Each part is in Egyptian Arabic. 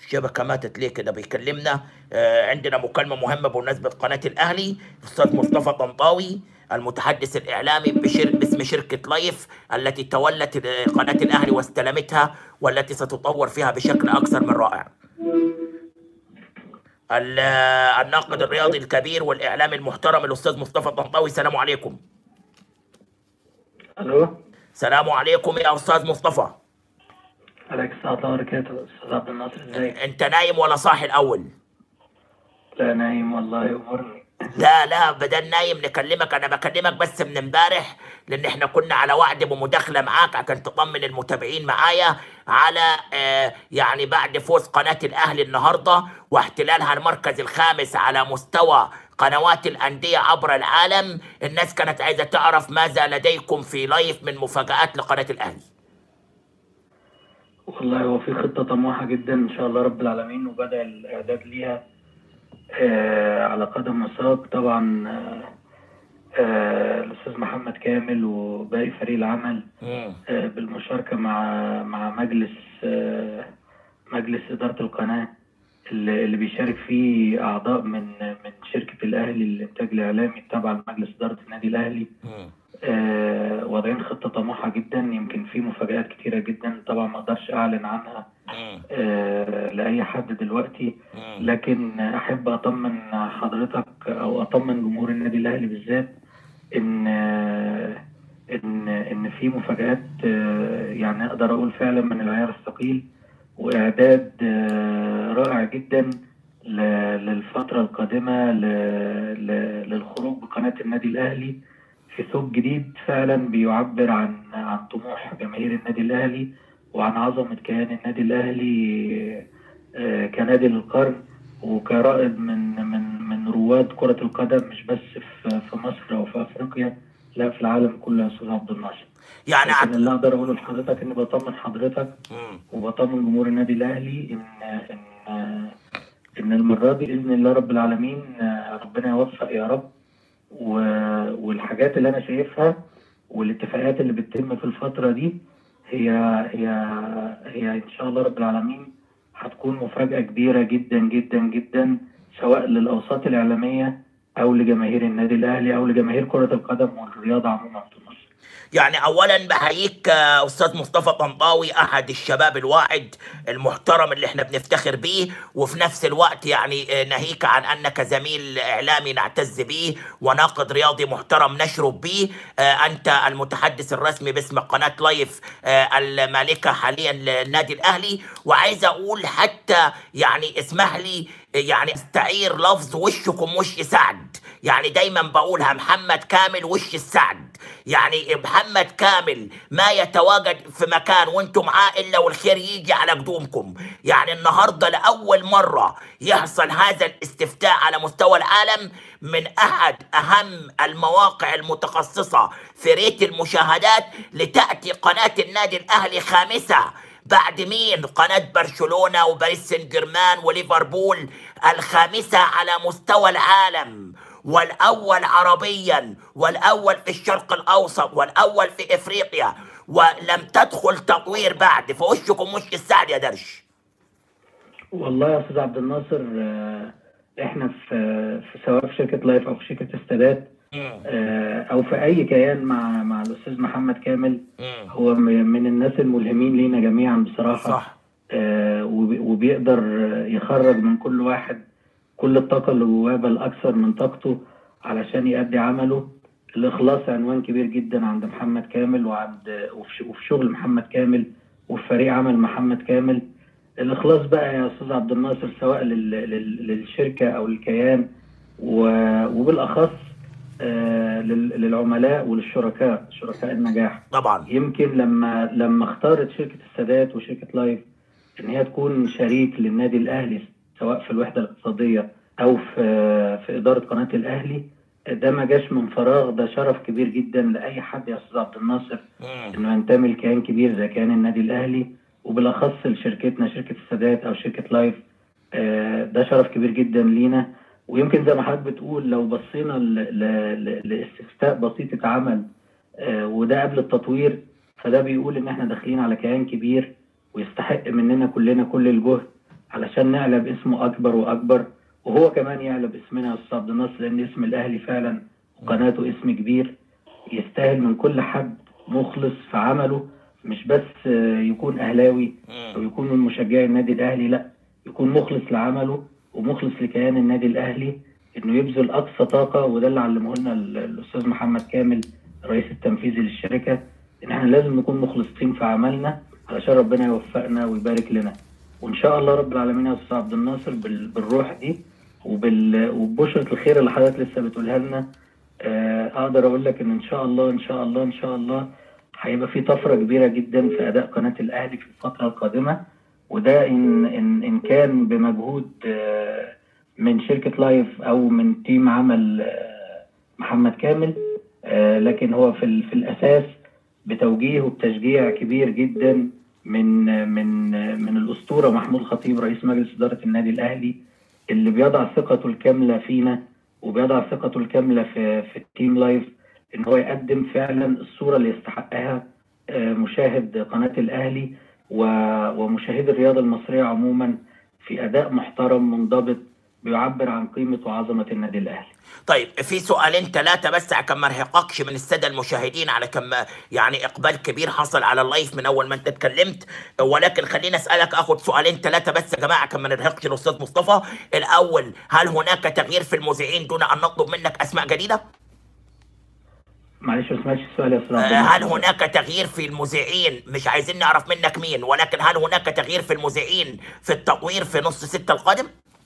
الشبكه ماتت ليه كده بيكلمنا آه عندنا مكالمه مهمه بمناسبه قناه الاهلي الاستاذ مصطفى طنطاوي المتحدث الاعلامي بشر... باسم شركه لايف التي تولت آه، قناه الاهلي واستلمتها والتي ستطور فيها بشكل اكثر من رائع ال- آه، الناقد الرياضي الكبير والاعلامي المحترم الاستاذ مصطفى طنطاوي السلام عليكم الو السلام عليكم يا استاذ مصطفى عليك السلام ورحمة الله وبركاته استاذ عبد الناصر ازيك؟ انت نايم ولا صاحي الاول لا نايم والله امورني لا لا بدل نايم نكلمك انا بكلمك بس من امبارح لان احنا كنا على وعد بمداخله معاك عشان تطمن المتابعين معايا على آه يعني بعد فوز قناه الاهلي النهارده واحتلالها المركز الخامس على مستوى قنوات الانديه عبر العالم الناس كانت عايزه تعرف ماذا لديكم في لايف من مفاجات لقناه الاهلي والله هو في خطة طموحة جدا ان شاء الله رب العالمين وبدأ الاعداد ليها آه على قدم وساق طبعا آه آه الاستاذ محمد كامل وباقي فريق العمل مم. آه بالمشاركة مع مع مجلس آه مجلس إدارة القناة اللي اللي بيشارك فيه أعضاء من من شركة الأهلي للإنتاج الإعلامي التابعة لمجلس إدارة النادي الأهلي مم. آه، واضعين خطة طموحة جدا يمكن في مفاجآت كتيرة جدا طبعا ما اقدرش اعلن عنها مم. آه، لأي حد دلوقتي مم. لكن احب اطمن حضرتك او اطمن جمهور النادي الاهلي بالذات ان آه، ان ان في مفاجآت آه، يعني اقدر اقول فعلا من العيار الثقيل واعداد آه، رائع جدا ل- للفترة القادمة ل- ل- للخروج بقناة النادي الأهلي في ثوب جديد فعلا بيعبر عن عن طموح جماهير النادي الأهلي وعن عظمة كيان النادي الأهلي آه، كنادي للقرن وكرائد من من من رواد كرة القدم مش بس في في مصر أو في أفريقيا لا في العالم كله يا أستاذ عبد الناصر يعني لكن عت... اللي أقدر أقوله لحضرتك إني بطمن حضرتك مم. وبطمن جمهور النادي الاهلي ان ان ان المره دي باذن الله رب العالمين آه، ربنا يوفق يا رب و- والحاجات اللي انا شايفها والاتفاقات اللي بتتم في الفتره دي هي هي هي ان شاء الله رب العالمين هتكون مفاجاه كبيره جدا جدا جدا سواء للاوساط الاعلاميه او لجماهير النادي الاهلي او لجماهير كره القدم والرياضه عموما في مصر يعني اولا بحييك آه، استاذ مصطفى طنطاوي احد الشباب الواعد المحترم اللي احنا بنفتخر بيه وفي نفس الوقت يعني آه، ناهيك عن انك زميل اعلامي نعتز به وناقد رياضي محترم نشرب به آه، انت المتحدث الرسمي باسم قناه لايف آه، المالكه حاليا للنادي الاهلي وعايز اقول حتى يعني اسمح لي آه، يعني استعير لفظ وشكم وش سعد يعني دايما بقولها محمد كامل وش السعد يعني محمد كامل ما يتواجد في مكان وانتم معاه الا والخير يجي على قدومكم يعني النهارده لاول مره يحصل هذا الاستفتاء على مستوى العالم من احد اهم المواقع المتخصصه في ريت المشاهدات لتاتي قناه النادي الاهلي خامسه بعد مين قناة برشلونة وباريس سان جيرمان وليفربول الخامسة على مستوى العالم والأول عربيا والأول في الشرق الأوسط والأول في إفريقيا ولم تدخل تطوير بعد فوشكم وش السعد يا درش والله يا استاذ عبد الناصر آه، احنا في في سواء في شركه لايف او في شركه السادات مم. آه، او في اي كيان مع مع الاستاذ محمد كامل مم. هو م- من الناس الملهمين لينا جميعا بصراحه صح آه، وب- وبيقدر يخرج من كل واحد كل الطاقه اللي جواه بل اكثر من طاقته علشان يأدي عمله الاخلاص عنوان كبير جدا عند محمد كامل وعند وفي ش- وفي شغل محمد كامل وفي فريق عمل محمد كامل الاخلاص بقى يا استاذ عبد الناصر سواء لل- لل- للشركه او الكيان و- وبالاخص آه، لل- للعملاء وللشركاء شركاء النجاح طبعا يمكن لما لما اختارت شركه السادات وشركه لايف ان هي تكون شريك للنادي الاهلي سواء في الوحده الاقتصاديه او في في اداره قناه الاهلي ده ما جاش من فراغ ده شرف كبير جدا لاي حد يا استاذ عبد الناصر مم. انه ينتمي لكيان كبير زي كيان النادي الاهلي وبالاخص لشركتنا شركه السادات او شركه لايف آه، ده شرف كبير جدا لينا ويمكن زي ما حضرتك بتقول لو بصينا ل- ل- ل- لاستفتاء بسيط اتعمل آه، وده قبل التطوير فده بيقول ان احنا داخلين على كيان كبير ويستحق مننا كلنا كل الجهد علشان نعلى باسمه اكبر واكبر وهو كمان يعلى باسمنا يا استاذ عبد الناصر لان اسم الاهلي فعلا وقناته اسم كبير يستاهل من كل حد مخلص في عمله مش بس آه، يكون اهلاوي او مم. يكون من مشجعي النادي الاهلي لا يكون مخلص لعمله ومخلص لكيان النادي الاهلي انه يبذل اقصى طاقه وده اللي علمه لنا ال- الاستاذ محمد كامل الرئيس التنفيذي للشركه ان احنا لازم نكون مخلصين في عملنا علشان ربنا يوفقنا ويبارك لنا وان شاء الله رب العالمين يا استاذ عبد الناصر بال- بالروح دي وبال وببشرة الخير اللي حضرتك لسه بتقولها لنا آه، اقدر اقول لك ان ان شاء الله ان شاء الله ان شاء الله هيبقى في طفره كبيره جدا في اداء قناه الاهلي في الفتره القادمه وده ان ان ان كان بمجهود آه، من شركه لايف او من تيم عمل آه، محمد كامل آه، لكن هو في ال- في الاساس بتوجيه وبتشجيع كبير جدا من آه، من آه، من الاسطوره محمود خطيب رئيس مجلس اداره النادي الاهلي اللي بيضع ثقته الكامله فينا وبيضع ثقته الكامله في في التيم لايف ان هو يقدم فعلا الصوره اللي يستحقها آه، مشاهد قناه الاهلي و- ومشاهدي الرياضه المصريه عموما في اداء محترم منضبط بيعبر عن قيمه وعظمه النادي الاهلي. طيب في سؤالين ثلاثة بس عشان ما ارهقكش من السادة المشاهدين على كم يعني إقبال كبير حصل على اللايف من أول ما أنت اتكلمت ولكن خليني أسألك آخد سؤالين ثلاثة بس يا جماعة عشان ما نرهقش الأستاذ مصطفى الأول هل هناك تغيير في المذيعين دون أن نطلب منك أسماء جديدة؟ معلش ما سمعتش السؤال يا استاذ عبد آه، هل الناصر. هناك تغيير في المذيعين مش عايزين نعرف منك مين ولكن هل هناك تغيير في المذيعين في التطوير في نص ستة القادم؟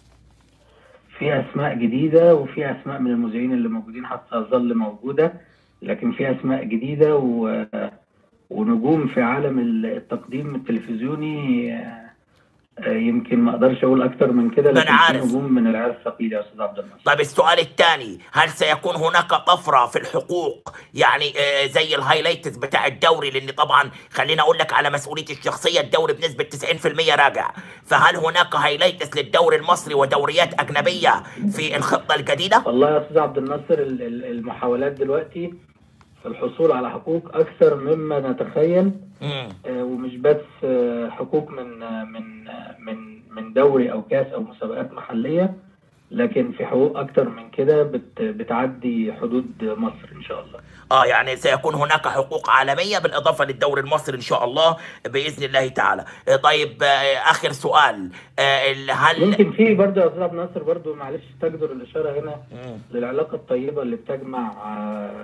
في اسماء جديده وفي اسماء من المذيعين اللي موجودين هتظل موجوده لكن في اسماء جديده و... ونجوم في عالم التقديم التلفزيوني آه، آه، يمكن ما اقدرش اقول اكتر من كده ما أنا لكن في عارف. نجوم من العيار الثقيل يا استاذ عبد الناصر طيب السؤال الثاني هل سيكون هناك طفرة في الحقوق يعني آه، زي الهايلايتس بتاع الدوري لان طبعا خليني اقول لك على مسؤوليتي الشخصية الدوري بنسبة 90% راجع فهل هناك هايلايتس للدوري المصري ودوريات اجنبية في الخطة الجديدة؟ والله يا استاذ عبد الناصر ال- ال- المحاولات دلوقتي في الحصول على حقوق اكثر مما نتخيل مم. آه، ومش بس آه، حقوق من آه، من آه، من من دوري او كاس او مسابقات محليه لكن في حقوق اكتر من كده بت بتعدي حدود مصر ان شاء الله اه يعني سيكون هناك حقوق عالمية بالإضافة للدوري المصري إن شاء الله بإذن الله تعالى آه، طيب آه، آخر سؤال آه، ال- هل يمكن في برضه يا استاذ عبد الناصر برضه معلش تجدر الاشاره هنا مم. للعلاقه الطيبه اللي بتجمع آه،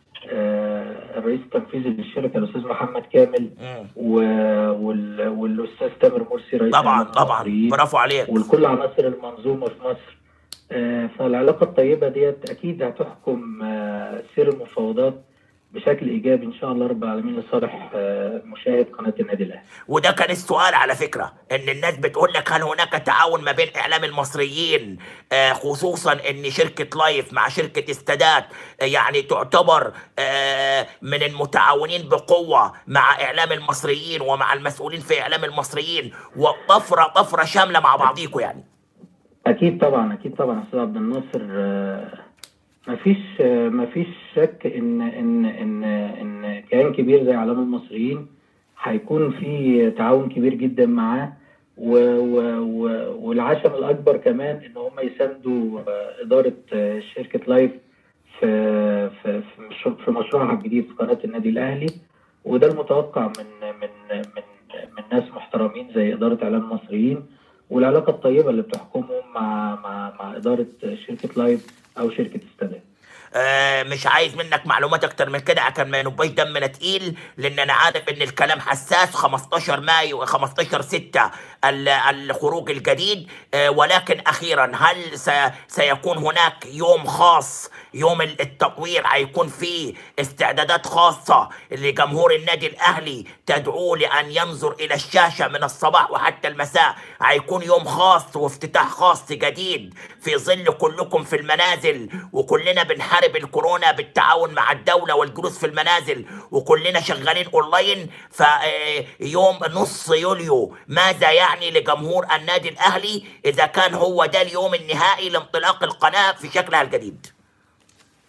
آه، الرئيس التنفيذي للشركه الاستاذ محمد كامل مم. و- وال- والاستاذ تامر مرسي رئيس طبعا إعلام طبعا المصريين. برافو عليك ولكل عناصر المنظومه في مصر آه، فالعلاقه الطيبه ديت اكيد هتحكم آه، سير المفاوضات بشكل ايجابي ان شاء الله رب العالمين لصالح آه، مشاهد قناه النادي الاهلي وده كان السؤال على فكرة ان الناس بتقول لك هل هناك تعاون ما بين اعلام المصريين آه، خصوصا ان شركة لايف مع شركة استادات آه، يعني تعتبر آه، من المتعاونين بقوة مع اعلام المصريين ومع المسؤولين في اعلام المصريين وطفرة طفرة شاملة مع بعضيكم يعني اكيد طبعا اكيد طبعا يا استاذ عبد الناصر آه، مفيش آه، مفيش شك ان ان ان ان كيان كبير زي اعلام المصريين هيكون في تعاون كبير جدا معاه و و و والعشم الاكبر كمان ان هم يساندوا آه، اداره آه، شركه لايف في في في مش- في مشروعها الجديد في قناه النادي الاهلي وده المتوقع من من من من ناس محترمين زي اداره اعلام المصريين والعلاقه الطيبه اللي بتحكمهم مع مع مع اداره شركه لايف او شركه استادات آه، مش عايز منك معلومات اكتر من كده عشان ما ينبقاش دمنا تقيل لان انا عارف ان الكلام حساس 15 مايو 15 6 ال- الخروج الجديد آه، ولكن اخيرا هل س- سيكون هناك يوم خاص يوم ال- التطوير هيكون فيه استعدادات خاصة لجمهور النادي الاهلي تدعوه لان ينظر الى الشاشة من الصباح وحتى المساء هيكون يوم خاص وافتتاح خاص جديد في ظل كلكم في المنازل وكلنا بنحارب الكورونا بالتعاون مع الدولة والجلوس في المنازل وكلنا شغالين اونلاين فيوم نص يوليو ماذا يعني لجمهور النادي الاهلي اذا كان هو ده اليوم النهائي لانطلاق القناة في شكلها الجديد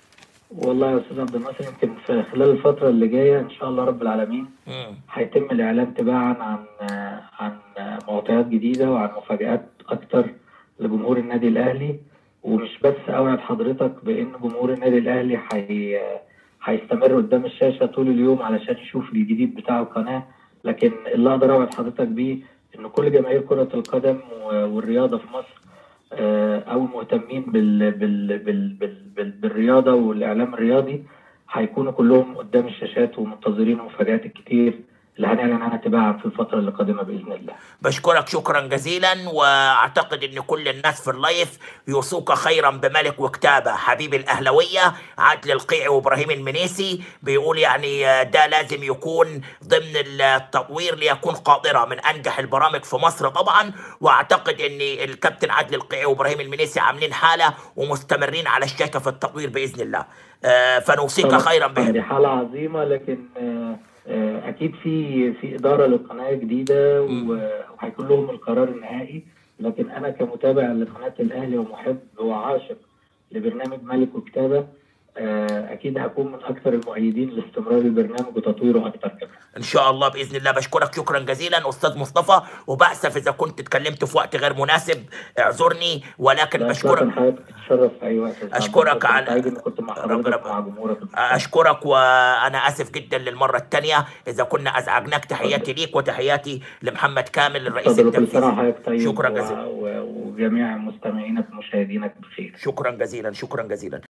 والله يا استاذ عبد الناصر يمكن في خلال الفتره اللي جايه ان شاء الله رب العالمين مم. هيتم الاعلان تباعا عن عن معطيات جديده وعن مفاجآت اكتر لجمهور النادي الاهلي ومش بس اوعد حضرتك بان جمهور النادي الاهلي هي هيستمر قدام الشاشه طول اليوم علشان يشوف الجديد بتاع القناه لكن اللي اقدر اوعد حضرتك بيه ان كل جماهير كره القدم و- والرياضه في مصر آه، او المهتمين بال بال بال بال بال بالرياضه والاعلام الرياضي هيكونوا كلهم قدام الشاشات ومنتظرين المفاجآت الكتير اللي هنعلن عنها تباعا في الفتره اللي قادمه باذن الله. بشكرك شكرا جزيلا واعتقد ان كل الناس في اللايف يوصوك خيرا بملك وكتابه حبيب الاهلويه عادل القيعي وابراهيم المنيسي بيقول يعني آه، ده لازم يكون ضمن التطوير ليكون قاطره من انجح البرامج في مصر طبعا واعتقد ان الكابتن عادل القيعي وابراهيم المنيسي عاملين حاله ومستمرين على الشاشه في التطوير باذن الله آه، فنوصيك طبعاً خيرا طبعاً بهم دي حاله عظيمه لكن آه، آه، اكيد في في اداره للقناه جديده و- وهيكون لهم القرار النهائي لكن انا كمتابع لقناه الاهلي ومحب وعاشق لبرنامج ملك وكتابه آه، اكيد هكون من اكثر المؤيدين لاستمرار البرنامج وتطويره اكثر كمان. ان شاء الله باذن الله بشكرك شكرا جزيلا استاذ مصطفى وبأسف اذا كنت اتكلمت في وقت غير مناسب اعذرني ولكن لا بشكرك اطلاقا حضرتك تتشرف في اي وقت يا أستاذ عبد أشكرك الناصر. على- سعيد اني كنت مع رب- حضرتك رب- ومع جمهورك اشكرك وانا اسف جدا للمره الثانيه اذا كنا ازعجناك تحياتي ليك وتحياتي لمحمد كامل الرئيس اتفضل وكل سنه التنفيذي وحضرتك طيب شكرا و- جزيلا و- وجميع مستمعينك ومشاهدينك بخير. شكرا جزيلا شكرا جزيلا